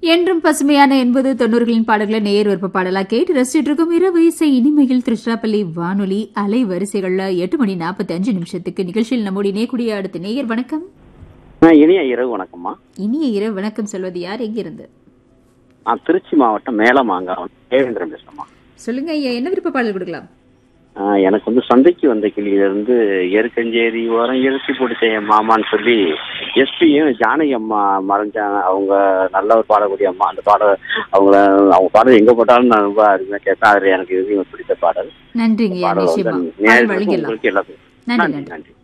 என்றும் பசுமையான எண்பது தொண்ணூறுகளின் பாடல்களை நேர் விருப்ப பாடலா கேட்டு ரசிச்சிட்டு இருக்கும் இரவு இசை இனிமையில் திருச்சிராப்பள்ளி வானொலி அலை வரிசைகள்ல எட்டு மணி நாற்பத்தி அஞ்சு நிமிஷத்துக்கு நிகழ்ச்சியில் நம்முடைய நேக்குடிய அடுத்த நேயர் வணக்கம் ஆ, இனிய இரவு வணக்கம்மா இனிய இரவு வணக்கம் சொல்வது யார் எங்கிருந்து நான் திருச்சி மாவட்டம் மேலமாங்காவன் தேவேந்திரன் பேசுறேம்மா சொல்லுங்க ஐயா என்ன விருப்ப பாடல் கொடுக்கலாம் ஆ, எனக்கு வந்து சந்தைக்கு வந்த கிளியிலிருந்து எருக்கஞ்சேரி ஓரம் எழுச்சி பிடிச்ச என் மாமான்னு சொல்லி எஸ்பியும் ஜானகி அம்மா மறைஞ்சாங்க அவங்க நல்ல ஒரு பாடக்கூடிய அம்மா அந்த பாட அவங்கள அவங்க பாடல் எங்க போட்டாலும் நான் ரொம்ப அருமையா கேட்பேன் அதுல எனக்கு இது பிடித்த பாடல் நன்றிங்க ஐயா பாடல் நிச்சயமா வந்து பாடல் நேரில் வழங்கிடலாம் உங்களுக்கு எல்லாத்துக்கும் நன்றி நன்றி நன்றி நன்றி